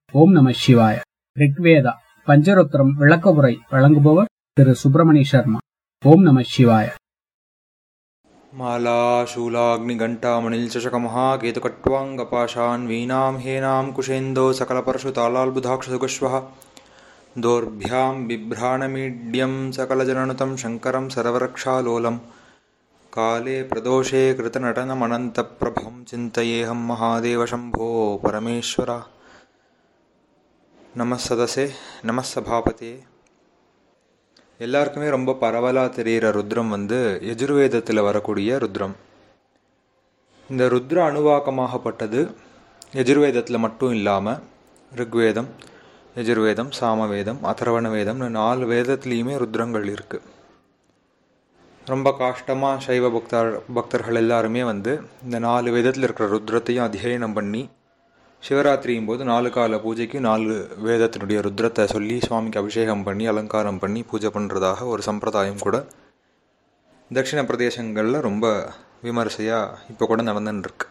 ஓம் நம சிவாய ரிக்வேதா பஞ்சருத்திரம் விளக்கவுரை வழங்குபவர் திரு சுப்பிரமணிய சர்மா ஓம் நம சிவாய माला शूलाग्निघण्टामणिल्चषकमहाकेतुकट्वाङ्गपाशान् वीणां हेनां कुशेन्दो सकलपरशुतालाल्बुधाक्षसुगश्वः दोर्भ्यां बिभ्राणमीड्यं सकलजननुतं शङ्करं सर्वरक्षालोलं काले प्रदोषे कृतनटनमनन्तप्रभं चिन्तयेऽहं महादेवशम्भो परमेश्वर नमः सदसे नमः सभापते எல்லாருக்குமே ரொம்ப பரவலாக தெரிகிற ருத்ரம் வந்து எஜுர்வேதத்தில் வரக்கூடிய ருத்ரம் இந்த ருத்ர அணுவாக்கமாகப்பட்டது எஜுர்வேதத்தில் மட்டும் இல்லாமல் ரிக்வேதம் எஜுர்வேதம் சாமவேதம் அதர்வண வேதம்னு நாலு வேதத்துலேயுமே ருத்ரங்கள் இருக்குது ரொம்ப காஷ்டமாக சைவ பக்தர் பக்தர்கள் எல்லாருமே வந்து இந்த நாலு வேதத்தில் இருக்கிற ருத்ரத்தையும் அத்தியனம் பண்ணி சிவராத்திரியும் போது நாலு கால பூஜைக்கு நாலு வேதத்தினுடைய ருத்ரத்தை சொல்லி சுவாமிக்கு அபிஷேகம் பண்ணி அலங்காரம் பண்ணி பூஜை பண்ணுறதாக ஒரு சம்பிரதாயம் கூட தட்சிண பிரதேசங்களில் ரொம்ப விமரிசையாக இப்போ கூட நடந்துட்டுருக்கு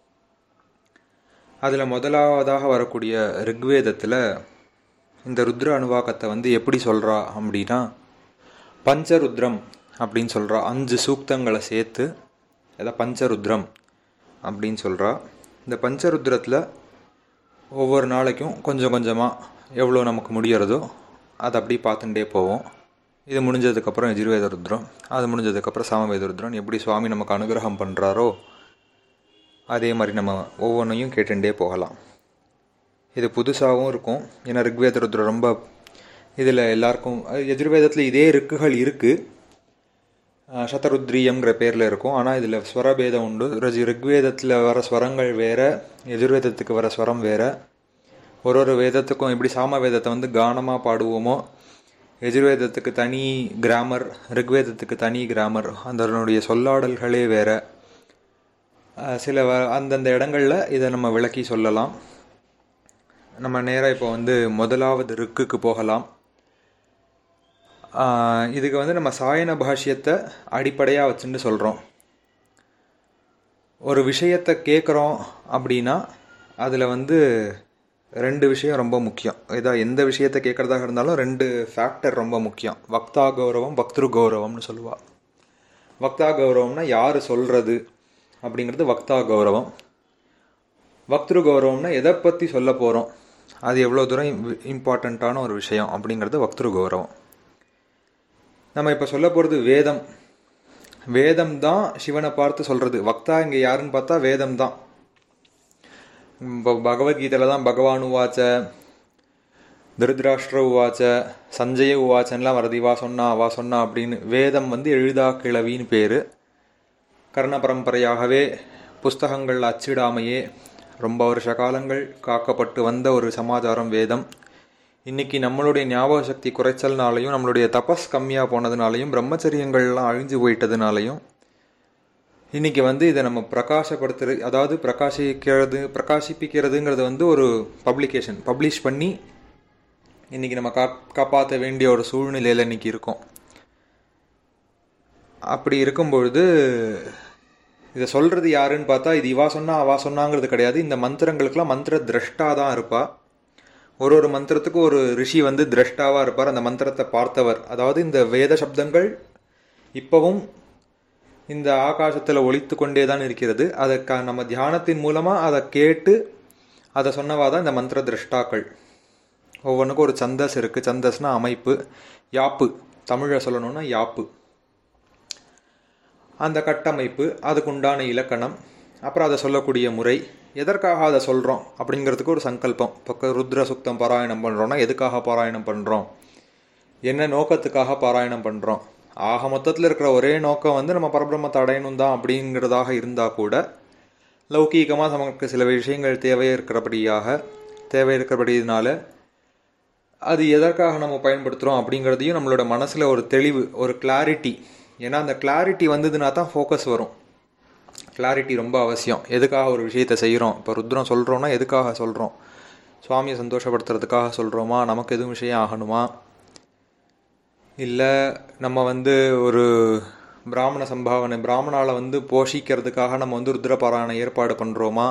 அதில் முதலாவதாக வரக்கூடிய ரிக்வேதத்தில் இந்த ருத்ர அணுவாக்கத்தை வந்து எப்படி சொல்கிறா அப்படின்னா பஞ்சருத்ரம் அப்படின்னு சொல்கிறா அஞ்சு சூக்தங்களை சேர்த்து அதை பஞ்சருத்ரம் அப்படின்னு சொல்கிறா இந்த பஞ்சருத்ரத்தில் ஒவ்வொரு நாளைக்கும் கொஞ்சம் கொஞ்சமாக எவ்வளோ நமக்கு முடியறதோ அதை அப்படியே பார்த்துட்டே போவோம் இது முடிஞ்சதுக்கப்புறம் எஜுர்வேத ருத்ரம் அது முடிஞ்சதுக்கப்புறம் சாமவேத ருத்ரம் எப்படி சுவாமி நமக்கு அனுகிரகம் பண்ணுறாரோ அதே மாதிரி நம்ம ஒவ்வொன்றையும் கேட்டுட்டே போகலாம் இது புதுசாகவும் இருக்கும் ஏன்னா ரிக்வேத ருத்ரம் ரொம்ப இதில் எல்லாருக்கும் எஜுர்வேதத்தில் இதே ரிக்குகள் இருக்குது சதருத்ரியம்ங்கிற பேரில் இருக்கும் ஆனால் இதில் ஸ்வரபேதம் உண்டு ரஜி ரிக்வேதத்தில் வர ஸ்வரங்கள் வேறு எஜுர்வேதத்துக்கு வர ஸ்வரம் வேறு ஒரு ஒரு வேதத்துக்கும் எப்படி சாம வேதத்தை வந்து கானமாக பாடுவோமோ எஜுர்வேதத்துக்கு தனி கிராமர் ரிக்வேதத்துக்கு தனி கிராமர் அதனுடைய சொல்லாடல்களே வேறு சில வ அந்தந்த இடங்களில் இதை நம்ம விளக்கி சொல்லலாம் நம்ம நேராக இப்போ வந்து முதலாவது ரிக்குக்கு போகலாம் இதுக்கு வந்து நம்ம சாயன பாஷ்யத்தை அடிப்படையாக வச்சுட்டு சொல்கிறோம் ஒரு விஷயத்தை கேட்குறோம் அப்படின்னா அதில் வந்து ரெண்டு விஷயம் ரொம்ப முக்கியம் இதா எந்த விஷயத்தை கேட்குறதாக இருந்தாலும் ரெண்டு ஃபேக்டர் ரொம்ப முக்கியம் வக்தா கௌரவம் பக்திரு கௌரவம்னு சொல்லுவாள் வக்தா கௌரவம்னா யார் சொல்கிறது அப்படிங்கிறது வக்தா கௌரவம் பக்திரு கௌரவம்னா எதை பற்றி சொல்ல போகிறோம் அது எவ்வளோ தூரம் இம்பார்ட்டண்ட்டான ஒரு விஷயம் அப்படிங்கிறது வக்திரு கௌரவம் நம்ம இப்போ சொல்ல போகிறது வேதம் வேதம் தான் சிவனை பார்த்து சொல்கிறது வக்தா இங்கே யாருன்னு பார்த்தா வேதம் தான் இப்போ பகவத்கீதையில் தான் பகவான் உவாச்ச திருத்ராஷ்டிர உவாச்ச சஞ்சய உவாச்சன்லாம் வருது வா சொன்னா வா சொன்னா அப்படின்னு வேதம் வந்து எழுதா கிழவின்னு பேர் கர்ண பரம்பரையாகவே புஸ்தகங்கள் அச்சிடாமையே ரொம்ப வருஷ காலங்கள் காக்கப்பட்டு வந்த ஒரு சமாச்சாரம் வேதம் இன்றைக்கி நம்மளுடைய ஞாபக சக்தி குறைச்சல்னாலையும் நம்மளுடைய தபஸ் கம்மியாக போனதுனாலையும் பிரம்மச்சரியங்கள்லாம் அழிஞ்சு போயிட்டதுனாலையும் இன்றைக்கி வந்து இதை நம்ம பிரகாசப்படுத்துறது அதாவது பிரகாசிக்கிறது பிரகாசிப்பிக்கிறதுங்கிறது வந்து ஒரு பப்ளிகேஷன் பப்ளிஷ் பண்ணி இன்றைக்கி நம்ம கா காப்பாற்ற வேண்டிய ஒரு சூழ்நிலையில் இன்றைக்கி இருக்கோம் அப்படி இருக்கும்பொழுது இதை சொல்கிறது யாருன்னு பார்த்தா இது இவா சொன்னா அவா சொன்னாங்கிறது கிடையாது இந்த மந்திரங்களுக்கெல்லாம் மந்திர திரஷ்டா தான் இருப்பாள் ஒரு ஒரு மந்திரத்துக்கும் ஒரு ரிஷி வந்து திரஷ்டாவாக இருப்பார் அந்த மந்திரத்தை பார்த்தவர் அதாவது இந்த வேத சப்தங்கள் இப்போவும் இந்த ஆகாசத்தில் ஒழித்து கொண்டே தான் இருக்கிறது அதை க நம்ம தியானத்தின் மூலமாக அதை கேட்டு அதை சொன்னவா தான் இந்த மந்திர திரஷ்டாக்கள் ஒவ்வொன்றுக்கும் ஒரு சந்தஸ் இருக்குது சந்தஸ்னா அமைப்பு யாப்பு தமிழை சொல்லணும்னா யாப்பு அந்த கட்டமைப்பு அதுக்குண்டான இலக்கணம் அப்புறம் அதை சொல்லக்கூடிய முறை எதற்காக அதை சொல்கிறோம் அப்படிங்கிறதுக்கு ஒரு சங்கல்பம் இப்போ ருத்ர சுக்தம் பாராயணம் பண்ணுறோன்னா எதுக்காக பாராயணம் பண்ணுறோம் என்ன நோக்கத்துக்காக பாராயணம் பண்ணுறோம் ஆக மொத்தத்தில் இருக்கிற ஒரே நோக்கம் வந்து நம்ம பரபிரம்மத்தை அடையணும் தான் அப்படிங்கிறதாக இருந்தால் கூட லௌகீகமாக நமக்கு சில விஷயங்கள் தேவை இருக்கிறபடியாக தேவை இருக்கிறபடினால அது எதற்காக நம்ம பயன்படுத்துகிறோம் அப்படிங்கிறதையும் நம்மளோட மனசில் ஒரு தெளிவு ஒரு கிளாரிட்டி ஏன்னா அந்த கிளாரிட்டி வந்ததுன்னா தான் ஃபோக்கஸ் வரும் கிளாரிட்டி ரொம்ப அவசியம் எதுக்காக ஒரு விஷயத்தை செய்கிறோம் இப்போ ருத்ரம் சொல்கிறோன்னா எதுக்காக சொல்கிறோம் சுவாமியை சந்தோஷப்படுத்துறதுக்காக சொல்கிறோமா நமக்கு எதுவும் விஷயம் ஆகணுமா இல்லை நம்ம வந்து ஒரு பிராமண சம்பாவனை பிராமணால வந்து போஷிக்கிறதுக்காக நம்ம வந்து ருத்ர பாராயணம் ஏற்பாடு பண்ணுறோமா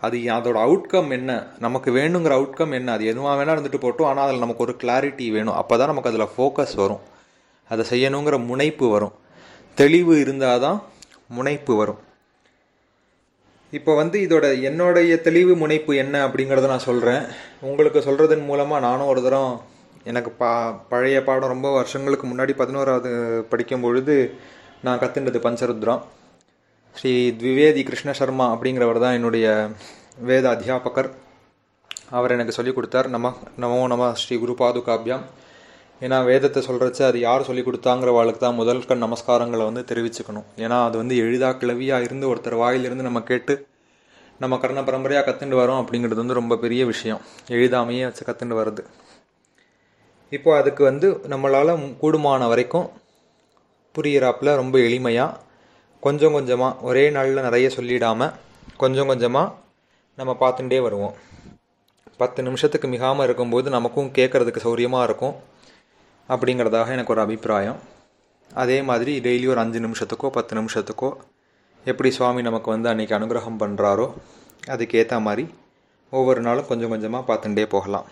அது அதோட அவுட்கம் என்ன நமக்கு வேணுங்கிற அவுட்கம் என்ன அது எதுவாக வேணால் இருந்துட்டு போட்டோம் ஆனால் அதில் நமக்கு ஒரு கிளாரிட்டி வேணும் அப்போ தான் நமக்கு அதில் ஃபோக்கஸ் வரும் அதை செய்யணுங்கிற முனைப்பு வரும் தெளிவு இருந்தால் தான் முனைப்பு வரும் இப்போ வந்து இதோட என்னுடைய தெளிவு முனைப்பு என்ன அப்படிங்கிறத நான் சொல்கிறேன் உங்களுக்கு சொல்கிறதன் மூலமாக நானும் ஒரு தரம் எனக்கு பா பழைய பாடம் ரொம்ப வருஷங்களுக்கு முன்னாடி பதினோராவது படிக்கும் பொழுது நான் கற்றுண்டது பஞ்சருத்ரம் ஸ்ரீ திவிவேதி கிருஷ்ண சர்மா அப்படிங்கிறவர் தான் என்னுடைய வேத அத்தியாபகர் அவர் எனக்கு சொல்லிக் கொடுத்தார் நம நமோ நம ஸ்ரீ குரு பாதுகாபியாம் ஏன்னா வேதத்தை சொல்கிறச்ச அது யார் சொல்லி கொடுத்தாங்கிற வாழ்க்கை தான் முதல் கண் நமஸ்காரங்களை வந்து தெரிவிச்சுக்கணும் ஏன்னா அது வந்து எளிதா கிளவியாக இருந்து ஒருத்தர் வாயிலிருந்து நம்ம கேட்டு நம்ம கர்ண பரம்பரையாக கற்றுண்டு வரோம் அப்படிங்கிறது வந்து ரொம்ப பெரிய விஷயம் எளிதாமையே வச்சு கற்றுண்டு வருது இப்போ அதுக்கு வந்து நம்மளால் கூடுமான வரைக்கும் புரியிறாப்புல ரொம்ப எளிமையாக கொஞ்சம் கொஞ்சமாக ஒரே நாளில் நிறைய சொல்லிடாமல் கொஞ்சம் கொஞ்சமாக நம்ம பார்த்துட்டே வருவோம் பத்து நிமிஷத்துக்கு மிகாமல் இருக்கும்போது நமக்கும் கேட்குறதுக்கு சௌரியமாக இருக்கும் அப்படிங்கிறதாக எனக்கு ஒரு அபிப்பிராயம் அதே மாதிரி டெய்லி ஒரு அஞ்சு நிமிஷத்துக்கோ பத்து நிமிஷத்துக்கோ எப்படி சுவாமி நமக்கு வந்து அன்றைக்கி அனுகிரகம் பண்ணுறாரோ அதுக்கேற்ற மாதிரி ஒவ்வொரு நாளும் கொஞ்சம் கொஞ்சமாக பார்த்துட்டே போகலாம்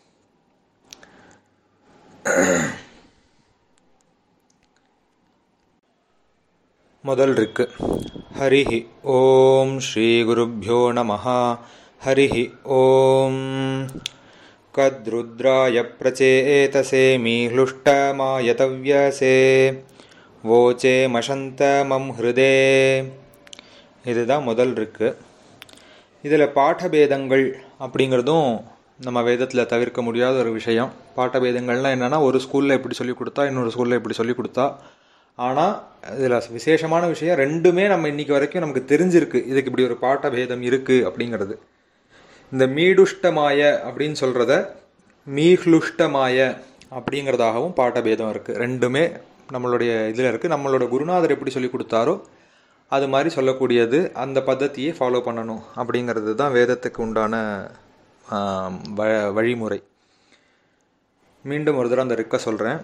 முதல் இருக்கு ஹரிஹி ஓம் ஸ்ரீ குருப்பியோ நம ஹரிஹி ஓம் कद्रुद्राय प्रचेतसे मीहृष्टमायतव्यसे वोचे மசந்தமம் ஹிருதே இதுதான் முதல் இருக்கு இதில் பாடபேதங்கள் அப்படிங்கிறதும் நம்ம வேதத்தில் தவிர்க்க முடியாத ஒரு விஷயம் பாடபேதங்கள்லாம் என்னென்னா ஒரு ஸ்கூலில் எப்படி சொல்லி கொடுத்தா இன்னொரு ஸ்கூலில் எப்படி சொல்லி கொடுத்தா ஆனால் இதில் விசேஷமான விஷயம் ரெண்டுமே நம்ம இன்னைக்கு வரைக்கும் நமக்கு தெரிஞ்சிருக்கு இதுக்கு இப்படி ஒரு பாட்டபேதம் இருக்குது அப்படிங்கிறது இந்த மீடுஷ்டமாய அப்படின்னு சொல்கிறத மீஹ்லுஷ்டமாய அப்படிங்கிறதாகவும் பாட்டபேதம் இருக்குது ரெண்டுமே நம்மளுடைய இதில் இருக்குது நம்மளோட குருநாதர் எப்படி சொல்லி கொடுத்தாரோ அது மாதிரி சொல்லக்கூடியது அந்த பద్ధதியை ஃபாலோ பண்ணணும் அப்படிங்கிறது தான் வேதத்துக்கு உண்டான வ வழிமுறை மீண்டும் ஒரு தடவை அந்த ரிக்க சொல்கிறேன்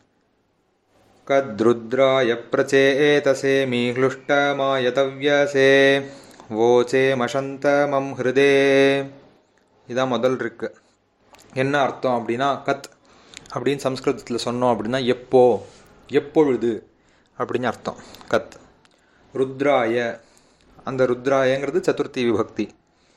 கத்ருத்ராய பிரச்சேதசே மீஹ்லுஷ்டமாயதவ்யசே ஓச்சே மசந்தமம் ஹிருதே இதான் முதல் இருக்கு என்ன அர்த்தம் அப்படின்னா கத் அப்படின்னு சம்ஸ்கிருதத்தில் சொன்னோம் அப்படின்னா எப்போ எப்பொழுது அப்படின்னு அர்த்தம் கத் ருத்ராய அந்த ருத்ராயங்கிறது சதுர்த்தி விபக்தி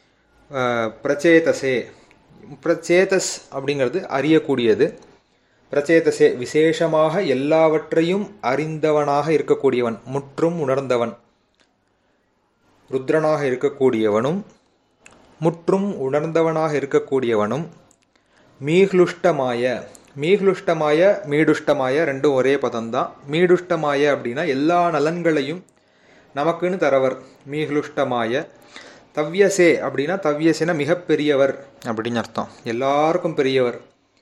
பிரச்சேதசே பிரச்சேதஸ் அப்படிங்கிறது அறியக்கூடியது பிரச்சேதசே விசேஷமாக எல்லாவற்றையும் அறிந்தவனாக இருக்கக்கூடியவன் முற்றும் உணர்ந்தவன் ருத்ரனாக இருக்கக்கூடியவனும் முற்றும் உணர்ந்தவனாக இருக்கக்கூடியவனும் மீஹ்லுஷ்டமாய மீஹ்லுஷ்டமாய மீடுஷ்டமாய ரெண்டும் ஒரே பதம்தான் மீடுஷ்டமாய அப்படின்னா எல்லா நலன்களையும் நமக்குன்னு தரவர் மீஹ்லுஷ்டமாய தவ்யசே அப்படின்னா தவ்யசேனா மிகப்பெரியவர் அப்படின்னு அர்த்தம் எல்லாருக்கும் பெரியவர்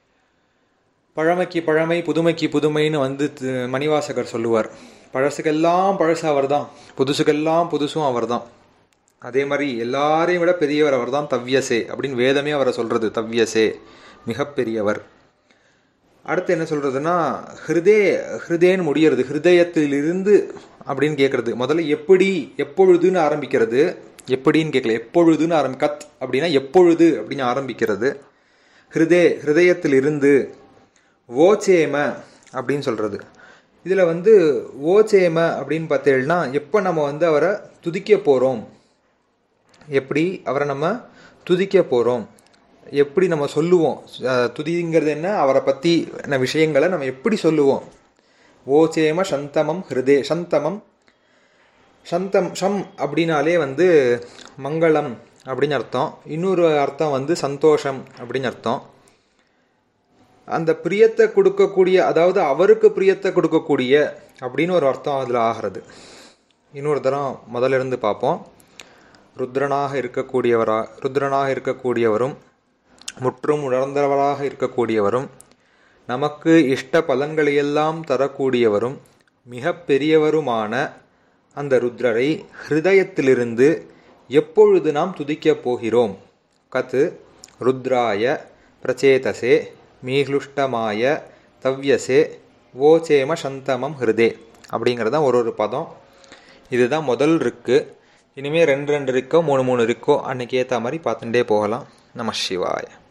பழமைக்கு பழமை புதுமைக்கு புதுமைன்னு வந்து மணிவாசகர் சொல்லுவார் பழசுக்கெல்லாம் பழசு அவர் தான் புதுசுக்கெல்லாம் புதுசும் அவர் தான் அதே மாதிரி எல்லாரையும் விட பெரியவர் அவர் தான் தவ்யசே அப்படின்னு வேதமே அவரை சொல்கிறது தவ்யசே மிகப்பெரியவர் அடுத்து என்ன சொல்கிறதுனா ஹிருதே ஹிருதேன்னு முடியறது ஹிருதயத்திலிருந்து அப்படின்னு கேட்குறது முதல்ல எப்படி எப்பொழுதுன்னு ஆரம்பிக்கிறது எப்படின்னு கேட்கல எப்பொழுதுன்னு ஆரம்பி கத் அப்படின்னா எப்பொழுது அப்படின்னு ஆரம்பிக்கிறது ஹிருதே ஹிருதயத்திலிருந்து ஓச்சேம அப்படின்னு சொல்கிறது இதில் வந்து ஓச்சேம அப்படின்னு பார்த்தேன்னா எப்போ நம்ம வந்து அவரை துதிக்க போகிறோம் எப்படி அவரை நம்ம துதிக்க போகிறோம் எப்படி நம்ம சொல்லுவோம் துதிங்கிறது என்ன அவரை பற்றி விஷயங்களை நம்ம எப்படி சொல்லுவோம் ஓச்சேம சந்தமம் ஹிருதே சந்தமம் சந்தம் ஷம் அப்படின்னாலே வந்து மங்களம் அப்படின்னு அர்த்தம் இன்னொரு அர்த்தம் வந்து சந்தோஷம் அப்படின்னு அர்த்தம் அந்த பிரியத்தை கொடுக்கக்கூடிய அதாவது அவருக்கு பிரியத்தை கொடுக்கக்கூடிய அப்படின்னு ஒரு அர்த்தம் அதில் ஆகிறது இன்னொரு தரம் முதல்ல இருந்து பார்ப்போம் ருத்ரனாக இருக்கக்கூடியவரா ருத்ரனாக இருக்கக்கூடியவரும் முற்றும் உணர்ந்தவராக இருக்கக்கூடியவரும் நமக்கு இஷ்ட பலன்களையெல்லாம் தரக்கூடியவரும் மிக பெரியவருமான அந்த ருத்ரரை ஹிருதயத்திலிருந்து எப்பொழுது நாம் துதிக்கப் போகிறோம் கத் ருத்ராய பிரச்சேதசே மீஹ்லுஷ்டமாய தவ்யசே ஓச்சேம சந்தமம் ஹிருதே அப்படிங்கிறதான் ஒரு ஒரு பதம் இதுதான் முதல் இருக்கு இனிமேல் ரெண்டு ரெண்டு இருக்கோ மூணு மூணு இருக்கோ அன்னைக்கு ஏற்ற மாதிரி பார்த்துட்டே போகலாம் நம சிவாய